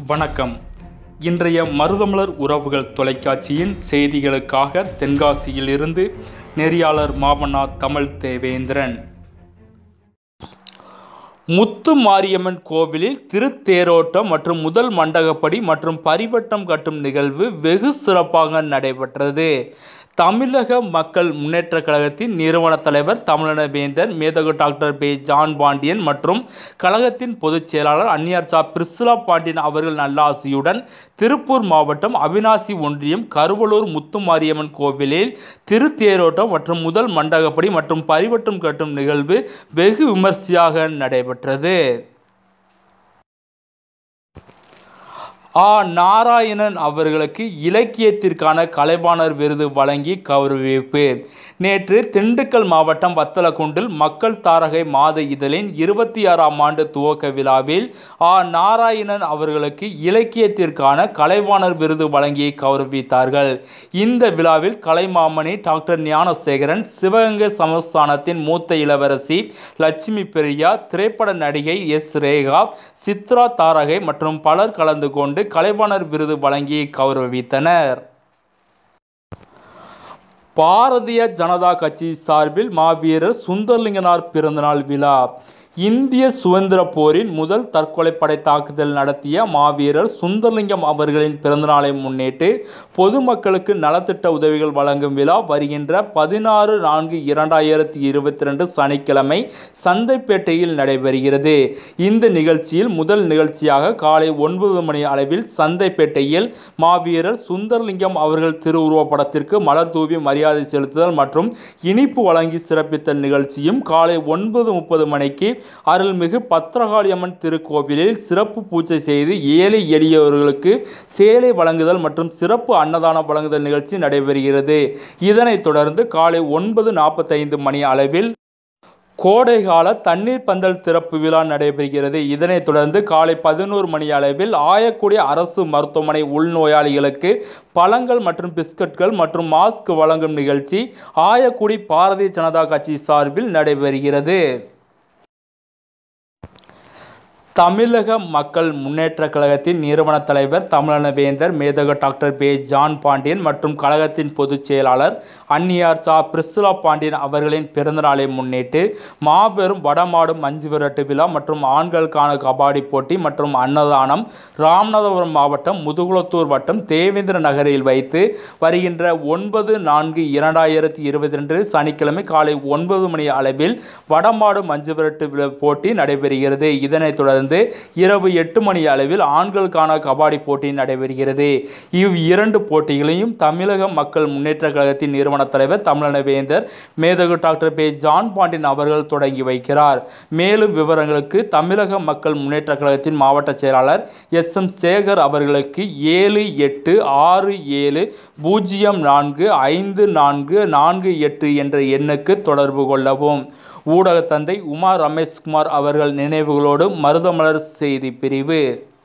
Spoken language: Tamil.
வணக்கம் இன்றைய மருதமலர் உறவுகள் தொலைக்காட்சியின் செய்திகளுக்காக தென்காசியிலிருந்து நெறியாளர் மாமன்னா தமிழ் தேவேந்திரன் முத்து மாரியம்மன் கோவிலில் திருத்தேரோட்டம் மற்றும் முதல் மண்டகப்படி மற்றும் பரிவட்டம் கட்டும் நிகழ்வு வெகு சிறப்பாக நடைபெற்றது தமிழக மக்கள் முன்னேற்றக் கழகத்தின் நிறுவன தலைவர் தமிழன வேந்தர் மேதகு டாக்டர் பே ஜான் பாண்டியன் மற்றும் கழகத்தின் பொதுச் செயலாளர் அந்நியார் சா பிரிஸ்லா பாண்டியன் அவர்கள் நல்லாசியுடன் திருப்பூர் மாவட்டம் அவினாசி ஒன்றியம் கருவலூர் முத்துமாரியம்மன் கோவிலில் திருத்தேரோட்டம் மற்றும் முதல் மண்டகப்படி மற்றும் பரிவட்டம் கட்டும் நிகழ்வு வெகு விமர்சையாக நடைபெற்றது ஆ நாராயணன் அவர்களுக்கு இலக்கியத்திற்கான கலைவாணர் விருது வழங்கி கௌரவிப்பு நேற்று திண்டுக்கல் மாவட்டம் வத்தலக்குண்டில் மக்கள் தாரகை மாத இதழின் இருபத்தி ஆறாம் ஆண்டு துவக்க விழாவில் ஆ நாராயணன் அவர்களுக்கு இலக்கியத்திற்கான கலைவாணர் விருது வழங்கி கௌரவித்தார்கள் இந்த விழாவில் கலைமாமணி டாக்டர் ஞானசேகரன் சிவகங்கை சமஸ்தானத்தின் மூத்த இளவரசி லட்சுமி பிரியா திரைப்பட நடிகை எஸ் ரேகா சித்ரா தாரகை மற்றும் பலர் கலந்து கொண்டு கலைவாணர் விருது வழங்கி கௌரவித்தனர் பாரதிய ஜனதா கட்சி சார்பில் மாவீரர் சுந்தர்லிங்கனார் பிறந்தநாள் விழா இந்திய சுதந்திர போரின் முதல் தற்கொலைப்படை தாக்குதல் நடத்திய மாவீரர் சுந்தர்லிங்கம் அவர்களின் பிறந்தநாளை முன்னிட்டு பொதுமக்களுக்கு நலத்திட்ட உதவிகள் வழங்கும் விழா வருகின்ற பதினாறு நான்கு இரண்டாயிரத்தி இருபத்தி ரெண்டு சனிக்கிழமை சந்தைப்பேட்டையில் நடைபெறுகிறது இந்த நிகழ்ச்சியில் முதல் நிகழ்ச்சியாக காலை ஒன்பது மணி அளவில் சந்தைப்பேட்டையில் மாவீரர் சுந்தர்லிங்கம் அவர்கள் திருவுருவப் படத்திற்கு மலர் தூவி மரியாதை செலுத்துதல் மற்றும் இனிப்பு வழங்கி சிறப்பித்தல் நிகழ்ச்சியும் காலை ஒன்பது முப்பது மணிக்கு அருள்மிகு பத்திரகாளியம்மன் திருக்கோவிலில் சிறப்பு பூஜை செய்து ஏழை எளியவர்களுக்கு சேலை வழங்குதல் மற்றும் சிறப்பு அன்னதானம் வழங்குதல் நிகழ்ச்சி நடைபெறுகிறது இதனைத் தொடர்ந்து காலை ஒன்பது நாற்பத்தைந்து மணி அளவில் கோடைகால தண்ணீர் பந்தல் திறப்பு விழா நடைபெறுகிறது இதனைத் தொடர்ந்து காலை பதினோரு மணி அளவில் ஆயக்குடி அரசு மருத்துவமனை உள்நோயாளிகளுக்கு பழங்கள் மற்றும் பிஸ்கட்கள் மற்றும் மாஸ்க் வழங்கும் நிகழ்ச்சி ஆயக்குடி பாரதிய ஜனதா கட்சி சார்பில் நடைபெறுகிறது தமிழக மக்கள் முன்னேற்றக் கழகத்தின் நிறுவன தலைவர் தமிழன வேந்தர் மேதக டாக்டர் பே ஜான் பாண்டியன் மற்றும் கழகத்தின் பொதுச் செயலாளர் அந்நியார் சா பிரிசுலா பாண்டியன் அவர்களின் பிறந்தநாளை முன்னிட்டு மாபெரும் வடமாடு மஞ்சு விரட்டு விழா மற்றும் ஆண்களுக்கான கபாடி போட்டி மற்றும் அன்னதானம் ராமநாதபுரம் மாவட்டம் முதுகுளத்தூர் வட்டம் தேவேந்திர நகரில் வைத்து வருகின்ற ஒன்பது நான்கு இரண்டாயிரத்தி இருபத்தி ரெண்டு சனிக்கிழமை காலை ஒன்பது மணி அளவில் வடமாடு மஞ்சு விரட்டு விழா போட்டி நடைபெறுகிறது இதனைத் தொடர்ந்து இரவு எட்டு மணி அளவில் ஆண்களுக்கான கபாடி போட்டி நடைபெறுகிறது இவ் இரண்டு போட்டிகளையும் தமிழக மக்கள் முன்னேற்ற கழகத்தின் நிறுவன தலைவர் தமிழன வேந்தர் மேதகு டாக்டர் பே ஜான் பாண்டியன் அவர்கள் தொடங்கி வைக்கிறார் மேலும் விவரங்களுக்கு தமிழக மக்கள் முன்னேற்ற கழகத்தின் மாவட்ட செயலாளர் எஸ் எம் சேகர் அவர்களுக்கு ஏழு எட்டு ஆறு ஏழு பூஜ்ஜியம் நான்கு ஐந்து நான்கு நான்கு எட்டு என்ற எண்ணுக்கு தொடர்பு கொள்ளவும் ஊடக தந்தை உமா ரமேஷ்குமார் அவர்கள் நினைவுகளோடு மருதமலர் செய்தி பிரிவு